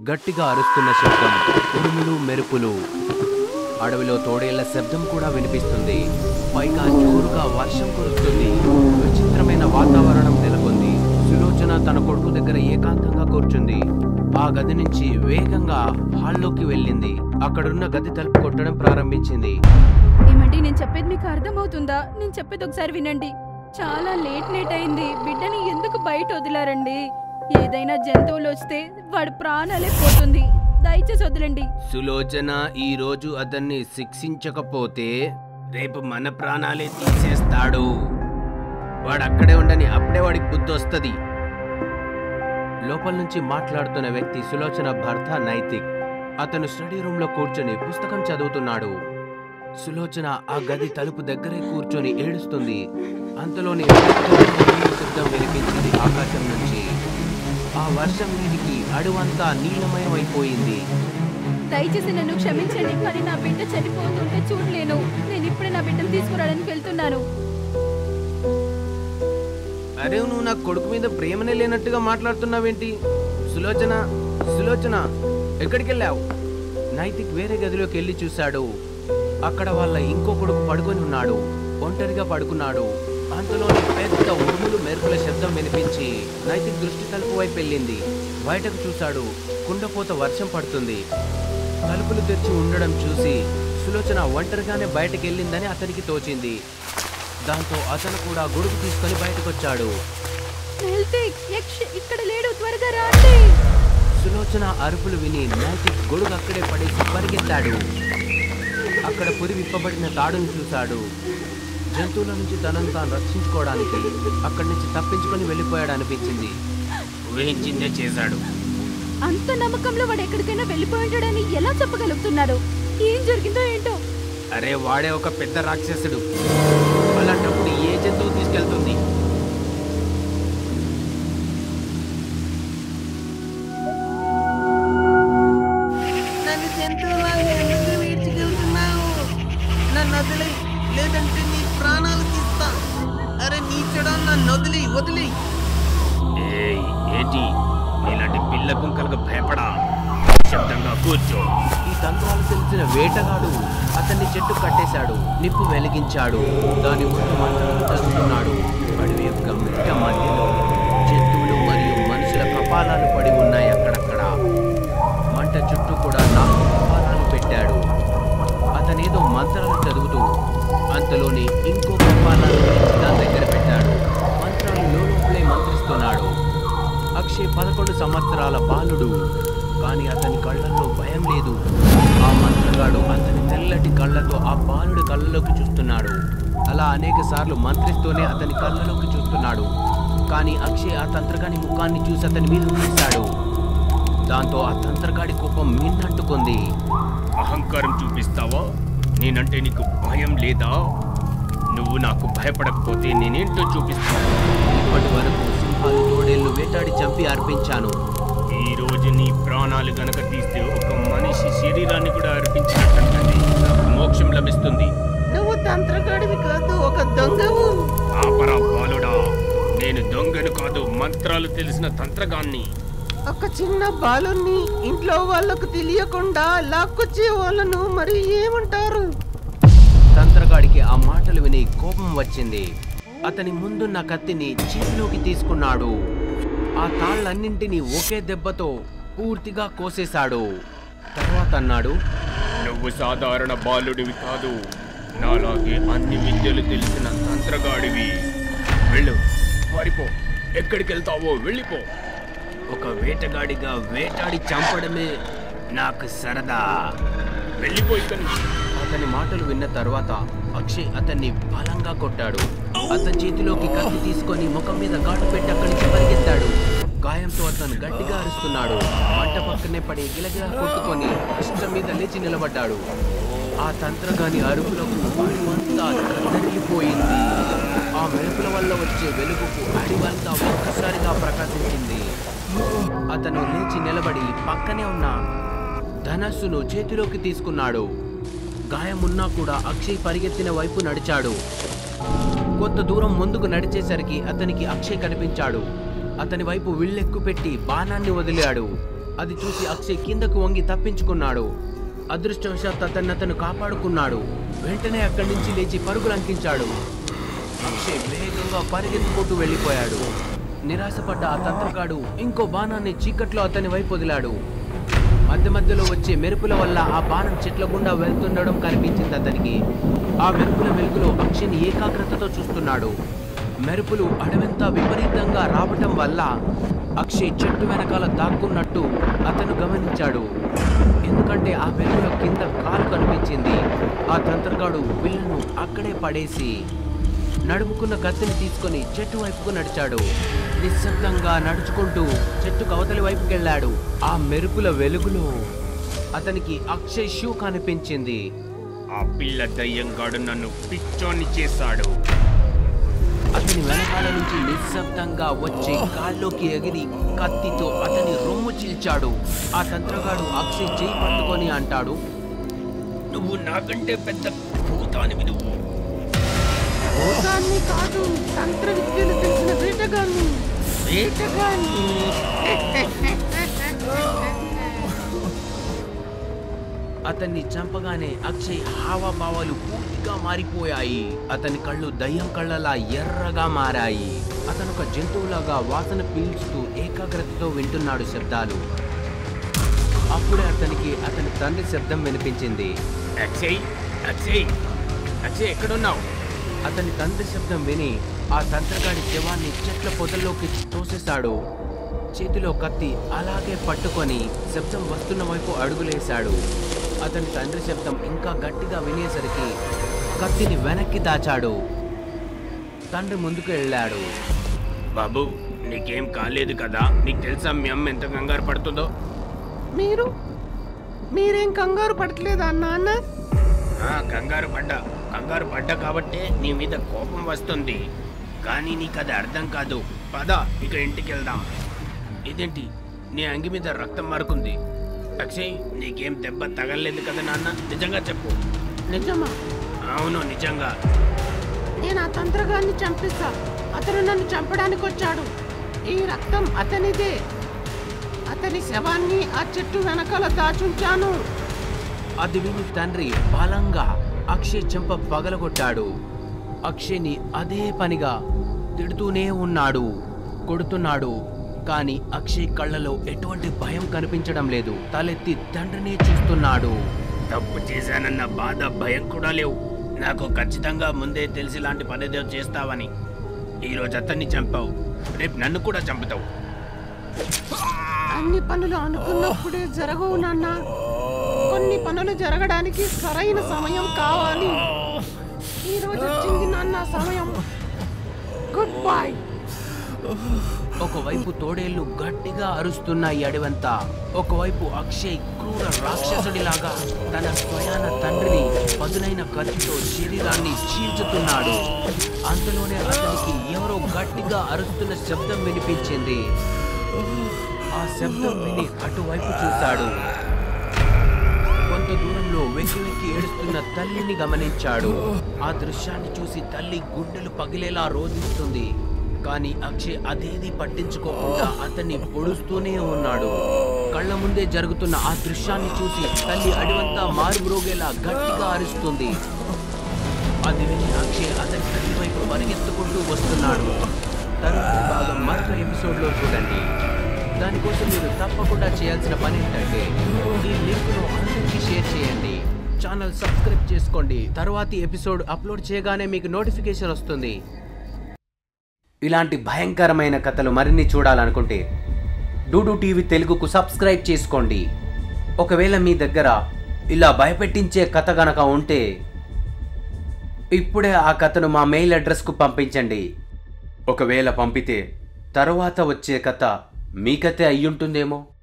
గట్టిగా అరుస్తున్న శబ్దం ఉరుములు మెరుపులు అడవిలో తోడేళ్ల శబ్దం కూడా వినిపిస్తుంది పైగా జోరుగా వర్షం కురుస్తుంది విచిత్రమైన వాతావరణం నెలకొంది సులోచన తన కొడుకు దగ్గర ఏకాంతంగా కూర్చుంది ఆ గది నుంచి వేగంగా హాల్లోకి వెళ్ళింది అక్కడున్న గది తలుపు కొట్టడం ప్రారంభించింది ఏమండి నేను చెప్పేది మీకు అర్థమవుతుందా నేను చెప్పేది ఒకసారి వినండి చాలా లేట్ నైట్ అయింది బిడ్డని ఎందుకు బయట వదిలారండి ఏదైనా జంతువులు వస్తే వాడి ప్రాణాలే పోతుంది దయచేసి వదిలండి సులోచన ఈ రోజు అతన్ని శిక్షించకపోతే రేపు మన ప్రాణాలే తీసేస్తాడు వాడు అక్కడే ఉండని అప్పుడే వాడికి బుద్ధి వస్తుంది లోపల నుంచి మాట్లాడుతున్న వ్యక్తి సులోచన భర్త నైతిక్ అతను స్టడీ రూమ్ లో కూర్చొని పుస్తకం చదువుతున్నాడు సులోచన ఆ గది తలుపు దగ్గరే కూర్చొని ఏడుస్తుంది అంతలోనే పెద్ద శబ్దం వినిపించింది ఆకాశం నుంచి ఆ వర్షం నీటికి అడువంతా నీలమయం అయిపోయింది దయచేసి నన్ను క్షమించండి కానీ నా బిడ్డ చనిపోతుంటే చూడలేను నేను ఇప్పుడే నా బిడ్డను తీసుకురావడానికి వెళ్తున్నాను అరే నువ్వు నా కొడుకు మీద ప్రేమనే లేనట్టుగా మాట్లాడుతున్నావేంటి సులోచన సులోచన ఎక్కడికి వెళ్ళావు నైతిక్ వేరే గదిలోకి వెళ్ళి చూశాడు అక్కడ వాళ్ళ ఇంకో కొడుకు పడుకొని ఉన్నాడు ఒంటరిగా పడుకున్నాడు అంతలోని పెద్ద ఉరుములు మెరుపుల శబ్దం వినిపించి నైతిక్ దృష్టి తలుపు వైపు వెళ్ళింది బయటకు చూశాడు కుండపోత వర్షం పడుతుంది తలుపులు తెరిచి ఉండడం చూసి సులోచన ఒంటరిగానే బయటకు వెళ్ళిందని అతనికి తోచింది దాంతో అతను కూడా గొడుగు తీసుకొని బయటకొచ్చాడు నైతిక్, యక్ష ఇక్కడ లేడు త్వరగా రండి సులోచన అరుపులు విని నైతిక్ గొడుగు అక్కడే పడేసి పరిగెత్తాడు అక్కడ పురి విప్పబడిన తాడును చూశాడు జంతువుల నుంచి తనను తాను రక్షించుకోవడానికి అక్కడి నుంచి తప్పించుకొని వెళ్ళిపోయాడు అనిపించింది ఊహించిందే చేశాడు అంత నమ్మకంలో వాడు ఎక్కడికైనా వెళ్ళిపోయి ఉంటాడని ఎలా చెప్పగలుగుతున్నాడు ఏం జరిగిందో ఏంటో అరే వాడే ఒక పెద్ద రాక్షసుడు అలాంటప్పుడు ఏ జంతువు తీసుకెళ్తుంది నన్ను జంతువులాగా ఎందుకు వీడ్చుకెళ్తున్నావు నన్ను వదిలి లేదంటే నీ ప్రాణాలు తీస్తా అరే నీచడా నన్ను వదిలి వదిలి ఏయ్ ఏంటి నీలాంటి పిల్ల కుక్కలకు భయపడా శబ్దంగా కూర్చో ఈ తంత్రాలు తెలిసిన వేటగాడు అతన్ని చెట్టు కట్టేశాడు నిప్పు వెలిగించాడు దాని ముందు మంత్రాలు చదువుతున్నాడు అడవి యొక్క మిట్ట మధ్యలో జంతువులు మరియు మనుషుల కపాలాలు పడి ఉన్నాయి అక్కడక్కడ మంట చుట్టూ కూడా నాలుగు కపాలాలు పెట్టాడు అతనేదో మంత్రాలు చదువుతూ అంతలోని ఇంకో కపాలాలు తెచ్చి దాని దగ్గర పెట్టాడు మంత్రాలు లోపలే మంత్రిస్తున్నాడు అక్షయ్ పదకొండు సంవత్సరాల బాలుడు కానీ అతని కళ్ళల్లో భయం లేదు ఆ మంత్రగాడు అతని తెల్లటి కళ్ళతో ఆ బాలుడి కళ్ళలోకి చూస్తున్నాడు అలా అనేక సార్లు మంత్రిస్తూనే అతని కళ్ళలోకి చూస్తున్నాడు కానీ అక్షయ్ ఆ తంత్రగాని ముఖాన్ని చూసి అతని మీద చూశాడు దాంతో ఆ తంత్రగాడి కోపం మిన్నంటుకుంది అహంకారం చూపిస్తావా నేనంటే నీకు భయం లేదా నువ్వు నాకు భయపడకపోతే నేనేంటో చూపిస్తాను ఇప్పటి వరకు సింహాలు తోడేళ్లు వేటాడి చంపి అర్పించాను ఈ రోజు నీ ప్రాణాలు గనక తీస్తే ఒక మనిషి శరీరాన్ని కూడా అర్పించినట్టుంది నాకు మోక్షం లభిస్తుంది నువ్వు తంత్రగాడివి కాదు ఒక దొంగవు ఆపరా బాలుడా నేను దొంగను కాదు మంత్రాలు తెలిసిన తంత్రగాన్ని ఒక చిన్న బాలుని ఇంట్లో వాళ్ళకు తెలియకుండా లాక్కొచ్చే వాళ్ళను మరి ఏమంటారు తంత్రగాడికి ఆ మాటలు విని కోపం వచ్చింది అతని ముందున్న కత్తిని చేతిలోకి తీసుకున్నాడు ఆ తాళ్ళన్నింటినీ ఒకే దెబ్బతో పూర్తిగా కోసేశాడు తర్వాత అన్నాడు నువ్వు సాధారణ బాలుడివి కాదు నాలాగే అన్ని విద్యలు తెలిసిన తంత్రగాడివి వెళ్ళు పారిపో ఎక్కడికి వెళ్తావో వెళ్ళిపో ఒక వేటగాడిగా వేటాడి చంపడమే నాకు సరదా వెళ్ళిపోయి అతని మాటలు విన్న తర్వాత అక్షయ్ అతన్ని బలంగా కొట్టాడు అతని చేతిలోకి కత్తి తీసుకొని ముఖం మీద ఘాటు పెట్టి అక్కడి నుంచి పరిగెత్తాడు గాయంతో అతను గట్టిగా అరుస్తున్నాడు మంట పక్కనే పడి గిలగిలా కొట్టుకొని ఇష్టం మీద లేచి నిలబడ్డాడు ఆ తంత్రగాని అరుపులకు అడివంతా కదలిపోయింది ఆ మెరుపుల వల్ల వచ్చే వెలుగుకు అడివంతా ఒక్కసారిగా ప్రకాశించింది అతను లేచి నిలబడి పక్కనే ఉన్న ధనస్సును చేతిలోకి తీసుకున్నాడు గాయమున్నా కూడా అక్షయ్ పరిగెత్తిన వైపు నడిచాడు కొంత దూరం ముందుకు నడిచేసరికి అతనికి అక్షయ్ కనిపించాడు అతని వైపు విల్లెక్కు పెట్టి బాణాన్ని వదిలాడు అది చూసి అక్షయ్ కిందకు వంగి తప్పించుకున్నాడు అదృష్టవశాత్ అతన్ని అతను కాపాడుకున్నాడు వెంటనే అక్కడి నుంచి లేచి పరుగులు అంకించాడు అక్షయ్ వేగంగా పరిగెత్తుకుంటూ వెళ్ళిపోయాడు నిరాశపడ్డ ఆ తంత్రగాడు ఇంకో బాణాన్ని చీకట్లో అతని వైపు వదిలాడు మధ్య మధ్యలో వచ్చే మెరుపుల వల్ల ఆ బాణం చెట్ల గుండా వెళ్తుండడం కనిపించింది అతనికి ఆ మెరుపుల వెలుగులో అక్షయ్ని ఏకాగ్రతతో చూస్తున్నాడు మెరుపులు అడవంతా విపరీతంగా రావటం వల్ల అక్షయ్ చెట్టు వెనకాల దాక్కున్నట్టు అతను గమనించాడు ఎందుకంటే ఆ వెలుగులో కింద కాలు కనిపించింది ఆ తంత్రగాడు విల్లును అక్కడే పడేసి నడుముకున్న కత్తిని తీసుకొని చెట్టు వైపుకు నడిచాడు నిశ్శబ్దంగా నడుచుకుంటూ చెట్టు కవతలి వైపుకి వెళ్ళాడు ఆ మెరుపుల వెలుగులో అతనికి అక్షయ్ షూ కనిపించింది ఆ పిల్ల దయ్యంగాడు నన్ను పిచ్చోని చేశాడు అతని వెనకాల నుంచి నిశ్శబ్దంగా వచ్చి కాల్లోకి ఎగిరి కత్తితో అతని రొమ్ము చీల్చాడు ఆ తంత్రగాడు అక్షయ్ చేయి పట్టుకొని అంటాడు నువ్వు నాకంటే పెద్ద భూతానివి నువ్వు భూతాన్ని కాదు తంత్ర విద్యలు తెలిసిన వేటగాన్ని వేటగాన్ని అతన్ని చంపగానే అక్షయ్ హావభావాలు పూర్తిగా మారిపోయాయి అతని కళ్ళు దయ్యం కళ్ళలా ఎర్రగా మారాయి అతను ఒక జంతువులాగా వాసన పీల్చుతూ ఏకాగ్రతతో వింటున్నాడు శబ్దాలు అప్పుడే అతనికి అతని తండ్రి శబ్దం వినిపించింది అక్షయ్ అక్షయ్ అక్షయ్ ఎక్కడున్నావు అతని తండ్రి శబ్దం విని ఆ తంత్రగాడి శవాన్ని చెట్ల పొదల్లోకి తోసేశాడు చేతిలో కత్తి అలాగే పట్టుకొని శబ్దం వస్తున్న వైపు అడుగులేశాడు అతని తండ్రి శబ్దం ఇంకా గట్టిగా వినేసరికి కత్తిని వెనక్కి దాచాడు తండ్రి ముందుకు వెళ్ళాడు బాబు నీకేం కాలేదు కదా నీకు తెలుసా మీ అమ్మ ఎంత కంగారు పడుతుందో మీరు మీరేం కంగారు పడట్లేదా నాన్న ఆ, కంగారు పడ్డా కంగారు పడ్డా కాబట్టే నీ మీద కోపం వస్తుంది కానీ నీకు అది అర్థం కాదు పద ఇక ఇంటికి వెళ్దాం ఇదేంటి నీ అంగి మీద రక్తం మారుకుంది అక్షయ్ నీకేం దెబ్బ తగలలేదు కదా నాన్న నిజంగా చెప్పు నిజమా అవును నిజంగా నేను ఆ తంత్రగాన్ని చంపిస్తా అతను నన్ను చంపడానికి వచ్చాడు ఈ రక్తం అతనిదే అతని శవాన్ని ఆ చెట్టు వెనకాల దాచుంచాను అది విని తండ్రి బలంగా అక్షయ్ చెంప పగలగొట్టాడు అక్షయ్ని అదే పనిగా తిడుతూనే ఉన్నాడు కొడుతున్నాడు కానీ అక్షయ్ కళ్ళలో ఎటువంటి భయం కనిపించడం లేదు తలెత్తి తండ్రినే చూస్తున్నాడు తప్పు చేశానన్న బాధ భయం కూడా లేవు నాకు ఖచ్చితంగా ముందే తెలిసి ఇలాంటి పనేదో చేస్తావని ఈరోజు అతన్ని చంపావు రేపు నన్ను కూడా చంపుతావు అన్ని పనులు అనుకున్నప్పుడే జరగవు నాన్న కొన్ని పనులు జరగడానికి సరైన సమయం కావాలి ఈ రోజు వచ్చింది నాన్న సమయం గుడ్ బై ఒకవైపు తోడేళ్లు గట్టిగా అరుస్తున్న ఈ అడవంతా ఒకవైపు అక్షయ్ క్రూర రాక్షసుడిలాగా తన స్వయాన తండ్రిని పదునైన కత్తితో శరీరాన్ని చీల్చుతున్నాడు అంతలోనే అతనికి ఎవరో గట్టిగా అరుస్తున్న శబ్దం వినిపించింది ఆ శబ్దం విని అటువైపు చూశాడు కొంత దూరంలో వెక్కి వెక్కి ఏడుస్తున్న తల్లిని గమనించాడు ఆ దృశ్యాన్ని చూసి తల్లి గుండెలు పగిలేలా రోధిస్తుంది కానీ అక్షయ్ అదేది పట్టించుకోకుండా అతన్ని పొడుస్తూనే ఉన్నాడు కళ్ళ ముందే జరుగుతున్న ఆ దృశ్యాన్ని చూసి తల్లి అడివంతా మారుమ్రోగేలా గట్టిగా అరుస్తుంది అది విని అక్షయ్ అతని తల్లి వైపు పరిగెత్తుకుంటూ వస్తున్నాడు తరువాతి భాగం మరొక ఎపిసోడ్లో చూడండి దానికోసం మీరు తప్పకుండా చేయాల్సిన పని ఏంటంటే ఈ లింక్ను అందరికీ షేర్ చేయండి ఛానల్ సబ్స్క్రైబ్ చేసుకోండి తరువాతి ఎపిసోడ్ అప్లోడ్ చేయగానే మీకు నోటిఫికేషన్ వస్తుంది ఇలాంటి భయంకరమైన కథలు మరిన్ని చూడాలనుకుంటే డూడు టీవీ తెలుగుకు సబ్స్క్రైబ్ చేసుకోండి ఒకవేళ మీ దగ్గర ఇలా భయపెట్టించే కథ గనక ఉంటే ఇప్పుడే ఆ కథను మా మెయిల్ అడ్రస్కు పంపించండి ఒకవేళ పంపితే తరువాత వచ్చే కథ మీ కథే అయ్యుంటుందేమో